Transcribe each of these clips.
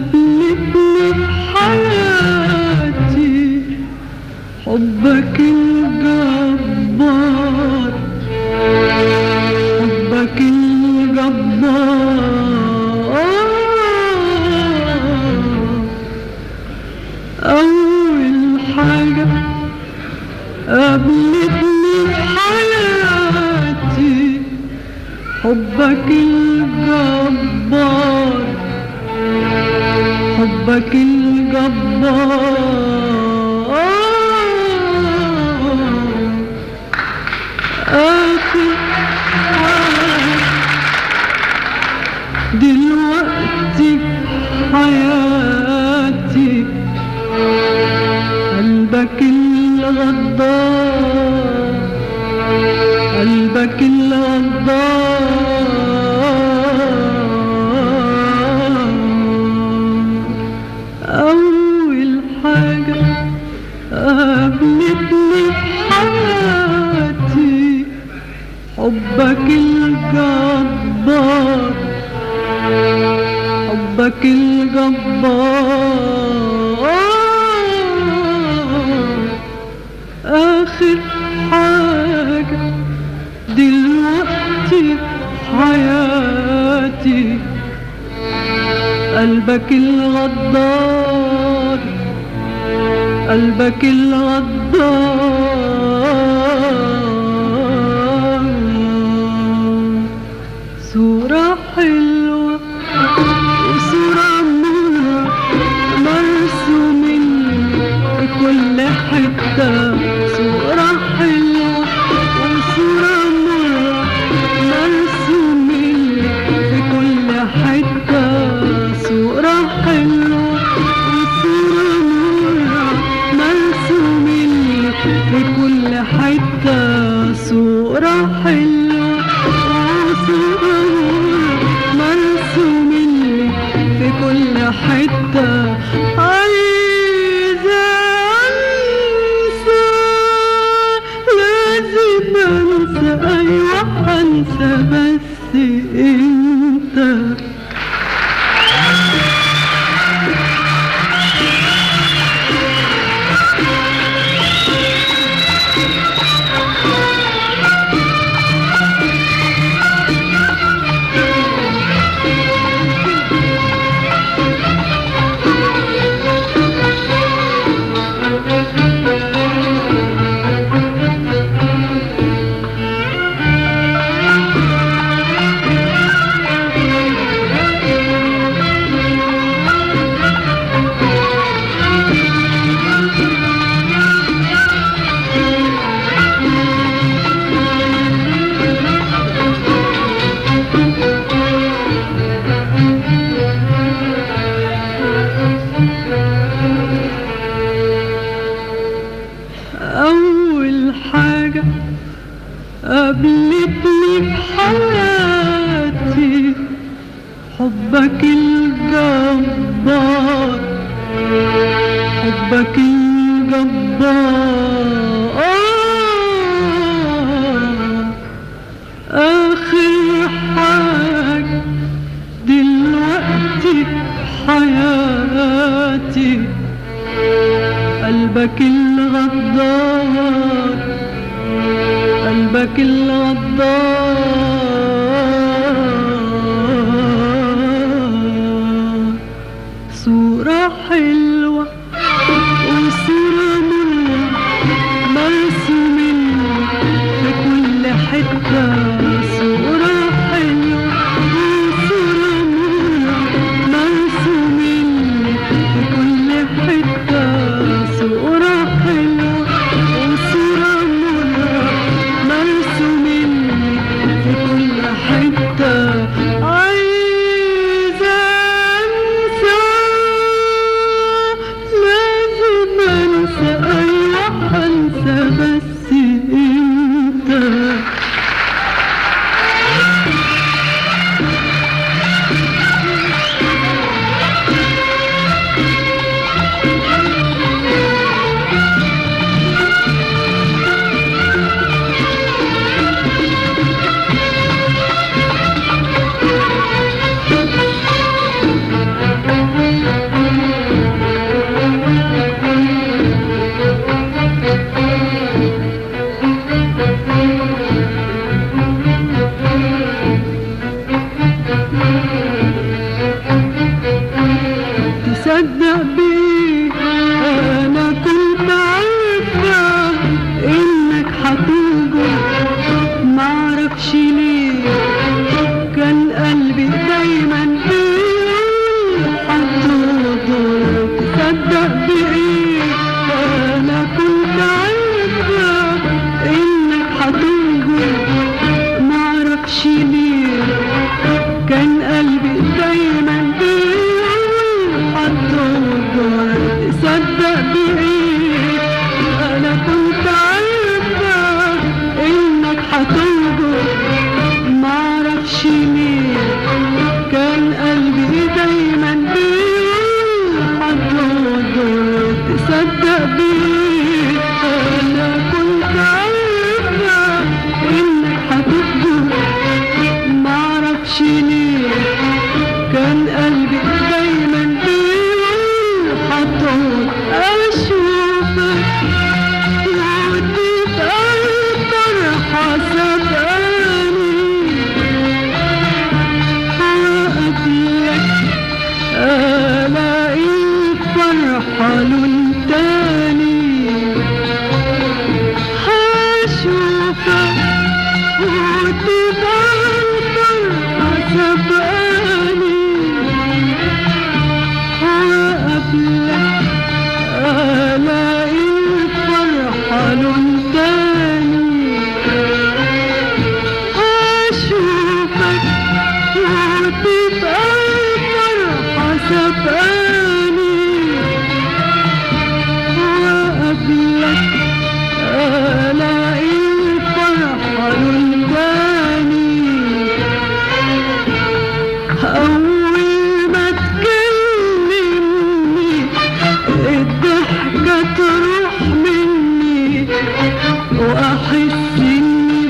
قابلتني في حياتي حبك الجبار حبك الجبار أول حاجة قابلتني في حياتي حبك الجبار حبك الجبار آخر حاجة دلوقتي في حياتي قلبك الغدار قلبك الغدار أول حاجة قابلتني في حياتي حبك الجبار حبك الجبار آخر حاجة دلوقتي في حياتي قلبك الغدار قلبك الغدار صورة حلوة وصورة مرة مرسومين في كل حتة صورة حلوة وصورة مرة مرسومين في كل حتة صورة حلوة وصورة مرة مرسومين في كل حتة صورة حلوة وصورة مرة مرسومين في كل حتة عايزة أنسى لازم أنسى أيوة أنسى بس أنت أول حاجة قابلتني في حياتي حبك الجبار حبك الجبار آخر حاجة دلوقتي في حياتي قلبك الغدار قلبك الغدار صورة حلوة وصورة مرة مرسومين في كل حتة صورة حلوة وصورة مرة مرسومين في كل حتة صورة حلوة وصورة مرة مرسومين معرفش ليه كان قلبي دايما بيقول هتقعد اشوفك وتبقى الفرحة سبقاني وقبلك الاقي الفرحة لون تاني هشوفك وتبقى الفرحة سبقاني وقبلك ألاقي الفرحة لون تاني أشوفك وتبقى الفرحة سبقاني وقبلك ألاقي الفرحة لون تاني أول ما تكلمني الضحكة تروح مني وأحس إني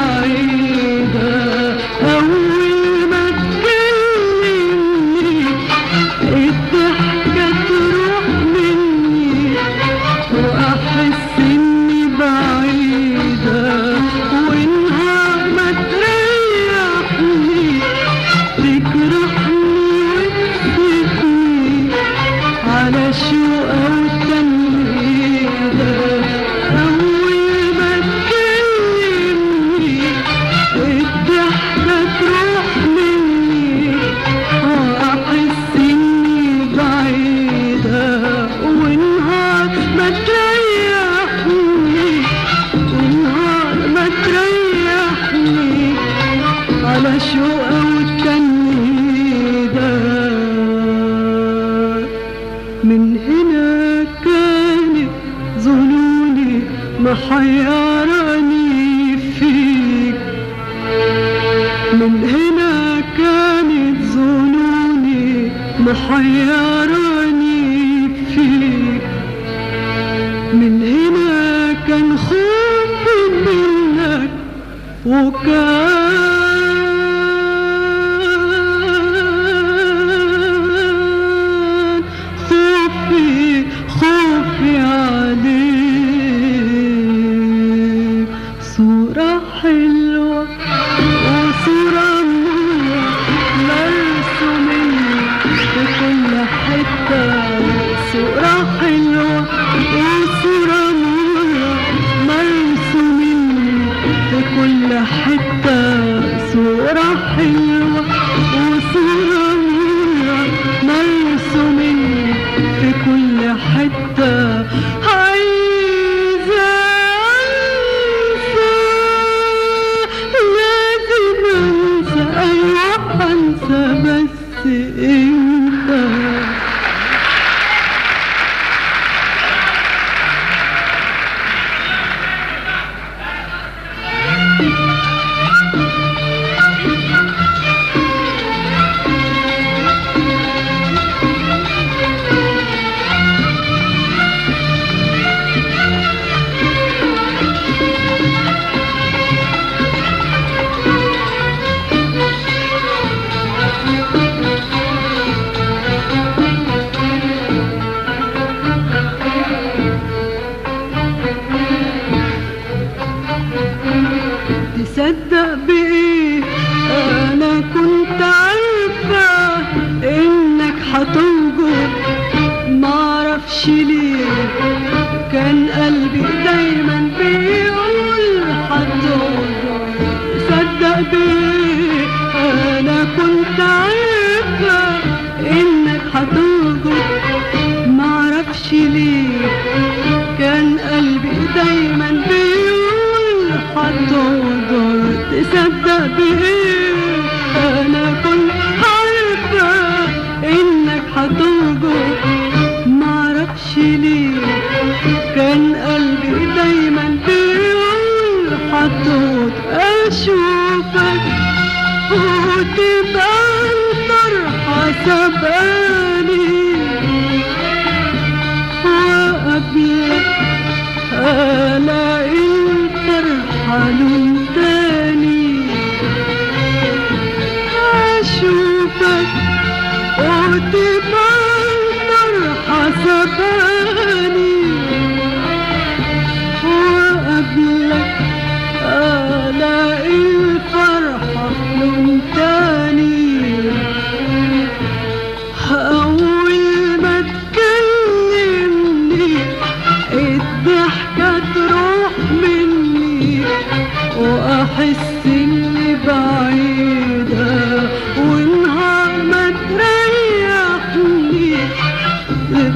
بعيدة أول ما تكلمني الضحكة تروح مني وأحس إني بعيدة وإنها ما تريحني تجرحني وتسيبني على شوق أو تنهيدة أول ما تكلمني الضحكة تروح مني وأحس إني بعيدة ونهار ما تريحني ونهار ما تريحني على شوق والتنهيدة من هنا كانت ظنوني محيراني فيك من هنا كانت ظنوني محيراني فيك من هنا كان خوفي منك وكان خوفي خوفي عليك صورة حلوة وصورة مرة مرسومين في كل حتة صورة حلوة وصورة مرة مرسومين في كل حتة صورة حلوة وصورة مرة مرسومين في كل حتة عايزة أنسى لازم أنسى أيوة أنسى بس أنت تصدق بإيه أنا كنت عارفة إنك هتوجد معرفش ليه كان قلبي دايما بيقول هتوجد تصدق بإيه أنا كنت عارفة إنك هتوجد معرفش ليه كان قلبي دايما بيقول هتقدر تصدق بإيه أنا كنت عارفة إنك هتوجد معرفش ليه كان قلبي دايما بيقول هتقعد أشوفك وتبقى الفرحة سبقاني وقبلك ألاقي الفرحة لون تاني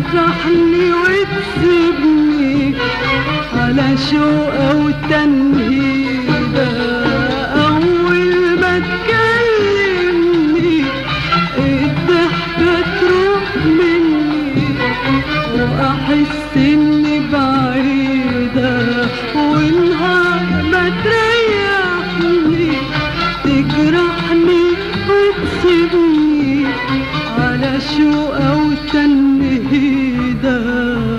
تجرحني وتسيبني على شوقة وتنهيدة أول ما تكلمني الضحكة تروح مني وأحس إني بعيدة والنهار ما تريحني تجرحني وتسيبني على شوقة وتنهيدة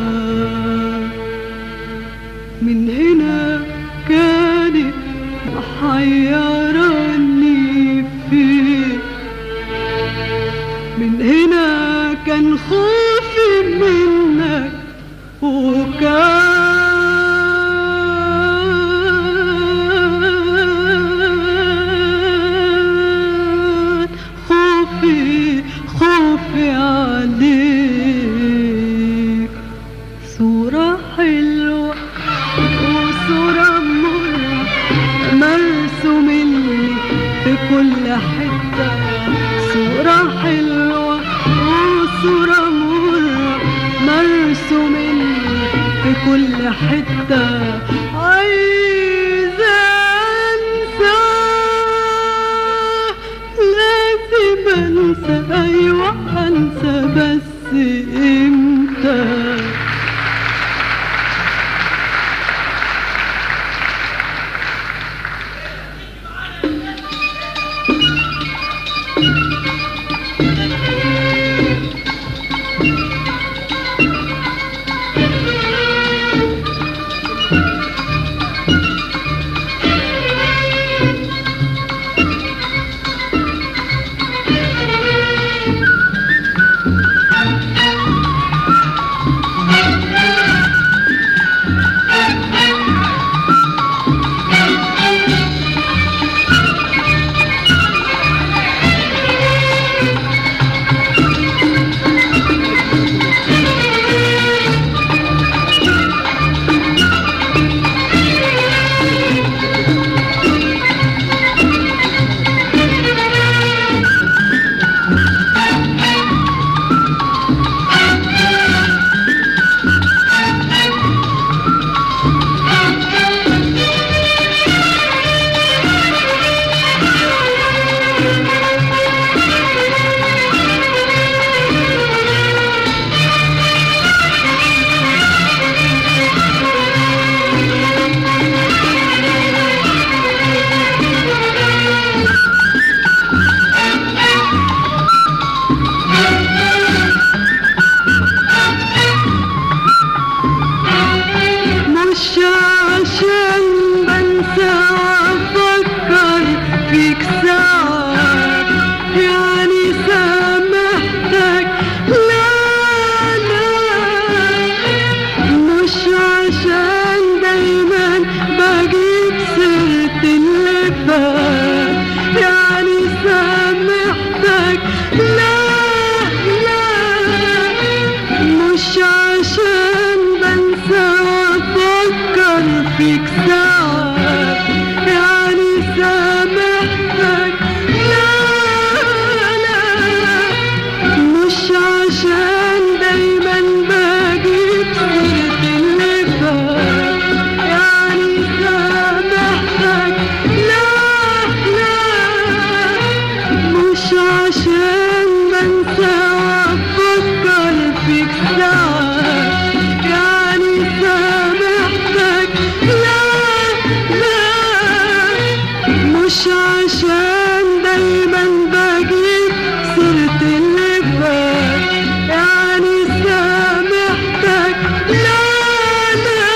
من هنا كانت محيراني فيك من هنا كان خوفي منك وكان خوفي خوفي عليك صورة حلوة وصورة مرة مرسومني في كل حتة صورة حلوة وصورة مرة مرسومني في كل حتة عايزة انساه لازم انسى ايوه انسى بس امتى مش عشان بنسى افكر فيك ساعات يعني سامحتك لا لا مش عشان دايما بجيب سيرة اللي فات يعني سامحتك لا لا مش عشان بنسى وافكر فيك ساعات يعني سامحتك لا لا مش عشان دايما بجيب سيرة اللي فات يعني سامحتك لا لا مش عشان بنسى وافكر فيك ساعات يعني سامحتك لا لا مش عشان دايما بجيب سيرة اللي فات يعني سامحتك لا لا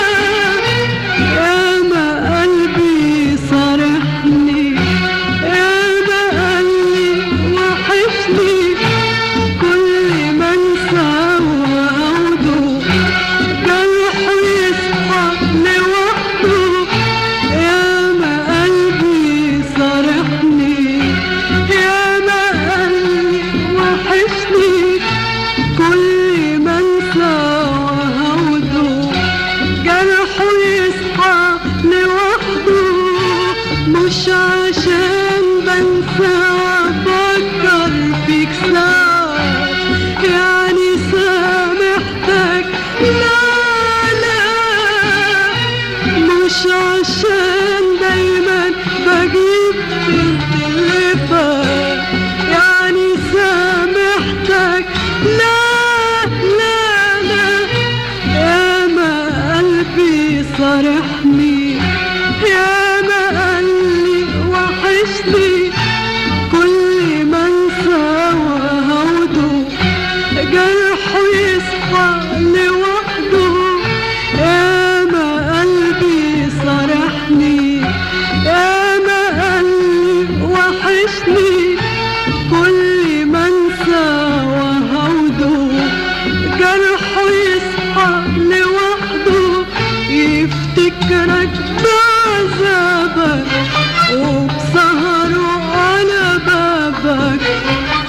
يا ما قلبي صارحني يا ما قلبي وحشني كل ما انسى واعوده جرحه يصحى لوحده يا ما قلبي صارحني يا ما قلبي وحشني كل ما انسى واعوده جرحه يصحى لوحده مش عشان بنسى وافكر فيك ساعات يعني سامع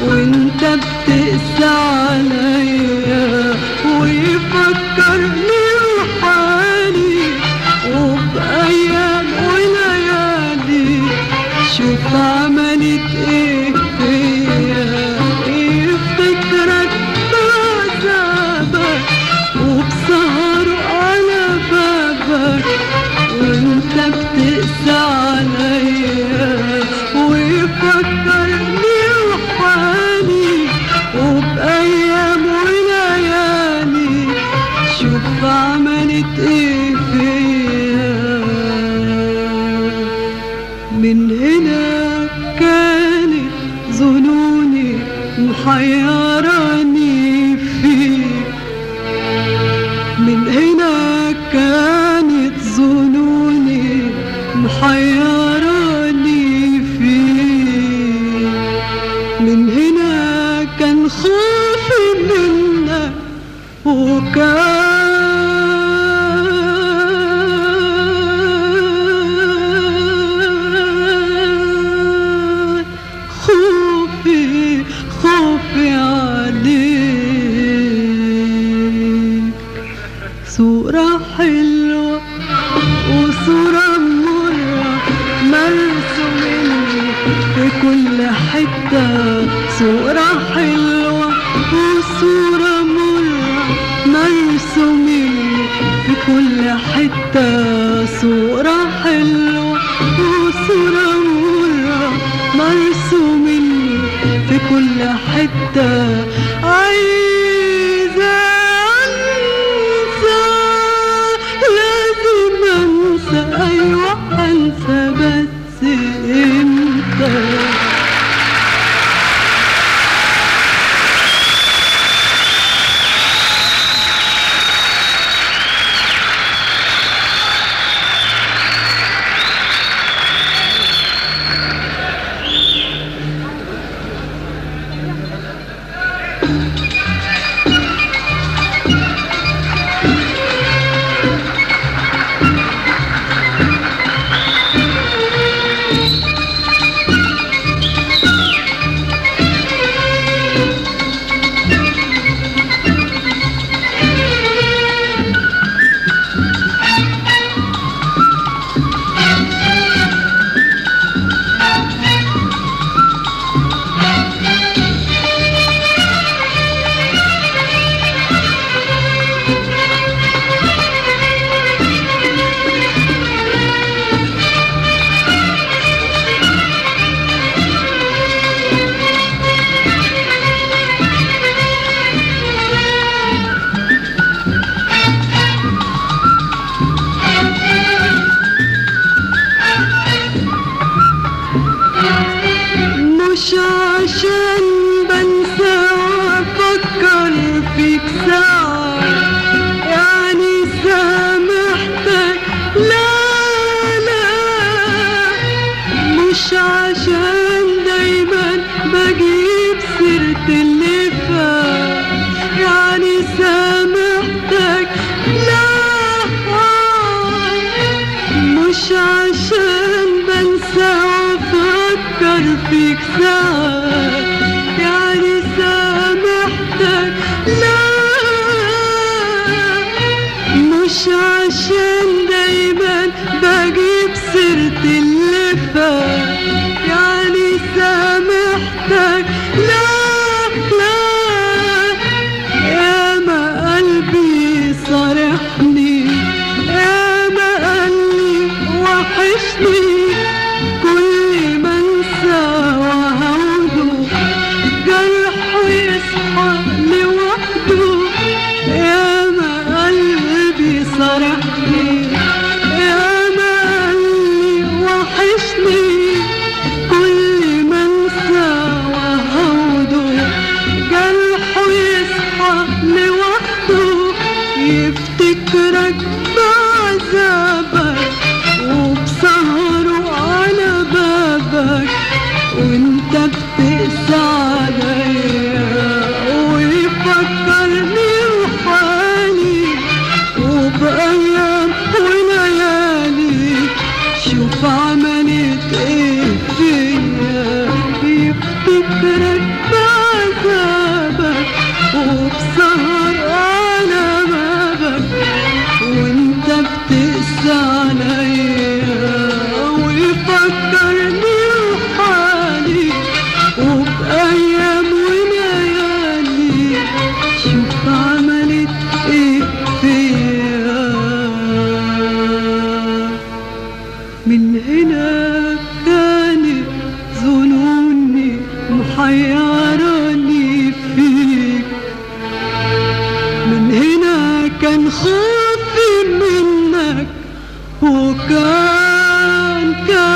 وانت بتقسى عليا ويفكرني بحالي وبأيام وليالي شوف عملت ايه فيا يفتكرك بعذابك وبسهر على بابك وانت بتقسى عليا ويفكرني بحالي وبأيام وليالي شوف عملت ايه فيا من هنا كانت ظنوني محيراني فيك من هنا كانت ظنوني محيراني فيك من هنا كان خوفي منك وكان خوفي خوفي عليك صورة حلوة وصورة مرة مرسوميني في كل حتة صورة حلوة وصورة مرة مرسوميني في كل حتة صورة حلوة وصورة مرة مرسوميني في كل حتة عايزة أنسى لازم أنسى أيوة أنسى بس إمتى مش عشان بنسى وافكر فيك ساعة يعني سامحتك لا لا مش عشان دايما بجيب سيرة اللي فات يعني سامحتك لا مش عشان بنسى وافكر فيك ساعات يعني سامحتك لا مش عشان دايما بجيب سيرة اللي فات يعني سامحتك لا لا يا ما قلبي صارحني يا ما قلبي وحشني كل ما انسى وهوده جرحه يصحى لوحده يا ما قلبي صارحني يا ما قلبي وحشني كل ما انسى وهوده جرحه يصحى لوحده يفتكرك بعذابك وبسهره على بابك وانت بتقسى عليا ويفكرني بحالي وبأيام وليالي شوف عملت ايه فيا يفتكرك بعد حيراني فيك من هنا كان خوفي منك وكان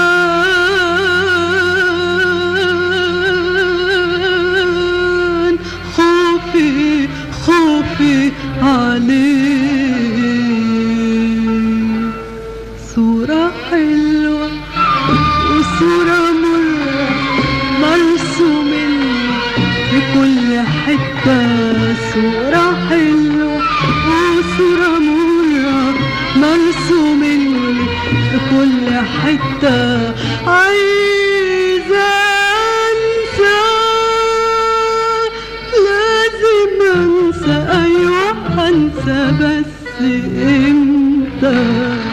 كان خوفي خوفي عليك صورة حلوة وصورة مرة مرسومين في كل حتة صورة حلوة وصورة مرة مرسومين في كل حتة عايزة أنسى لازم أنسى أيوة أنسى بس إمتى